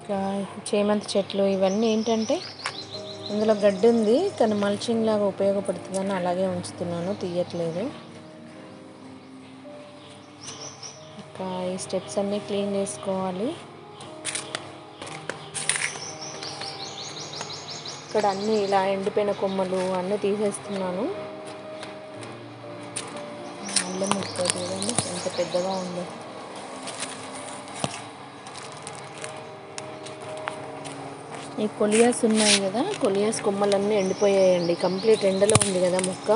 ఇంకా చేమంతి చెట్లు ఇవన్నీ ఏంటంటే ఇందులో గడ్డి ఉంది కానీ మల్చింగ్ లాగా ఉపయోగపడుతుందని అలాగే ఉంచుతున్నాను తీయట్లేదు ఇంకా ఈ స్టెప్స్ అన్నీ క్లీన్ చేసుకోవాలి ఇక్కడ అన్నీ ఇలా ఎండిపోయిన కొమ్మలు అన్నీ తీసేస్తున్నాను అల్లం ముక్క చూడండి ఎంత పెద్దగా ఉందో ఈ కొలియాస్ ఉన్నాయి కదా కొలియాస్ కొమ్మలన్నీ ఎండిపోయాయండి కంప్లీట్ ఎండలో ఉంది కదా మొక్క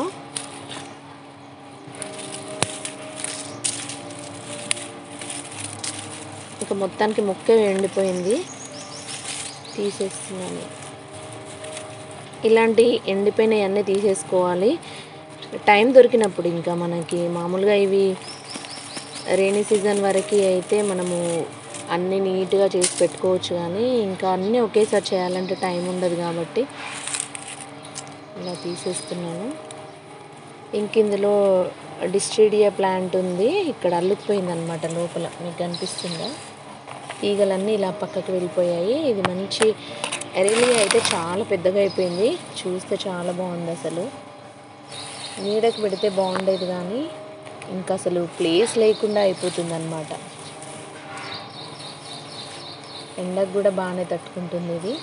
ఇక మొత్తానికి మొక్క ఎండిపోయింది తీసేస్తున్నాను ఇలాంటి ఎండిపోయినవి అన్నీ తీసేసుకోవాలి టైం దొరికినప్పుడు ఇంకా మనకి మామూలుగా ఇవి రైనీ సీజన్ వరకు అయితే మనము అన్నీ నీట్గా చేసి పెట్టుకోవచ్చు కానీ ఇంకా అన్నీ ఒకేసారి చేయాలంటే టైం ఉండదు కాబట్టి ఇలా తీసేస్తున్నాను ఇంక ఇందులో డిస్ట్రీడియా ప్లాంట్ ఉంది ఇక్కడ అల్లుకుపోయింది అనమాట లోపల మీకు కనిపిస్తుందా ఈగలన్నీ ఇలా పక్కకు వెళ్ళిపోయాయి ఇది మంచి ఎరేలియా అయితే చాలా పెద్దగా అయిపోయింది చూస్తే చాలా బాగుంది అసలు నీడకు పెడితే బాగుండేది కానీ ఇంకా అసలు ప్లేస్ లేకుండా అయిపోతుంది అనమాట ఎండకు కూడా బాగానే తట్టుకుంటుంది ఇది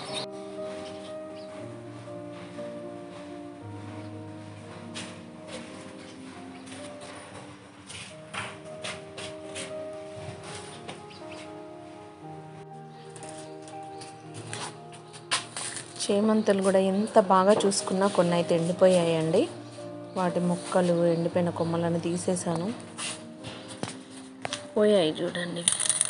చేమంతులు కూడా ఎంత బాగా చూసుకున్నా కొన్ని అయితే ఎండిపోయాయండి వాటి మొక్కలు ఎండిపోయిన కొమ్మలను తీసేసాను పోయాయి చూడండి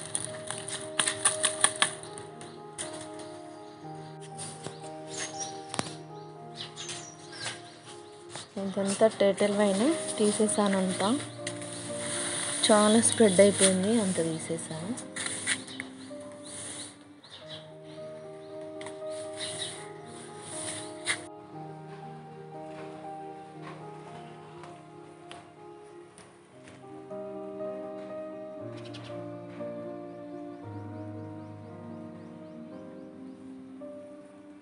ఇదంతా టేటల్ వైన్ తీసేసానంతా చాలా స్ప్రెడ్ అయిపోయింది అంత తీసేసాను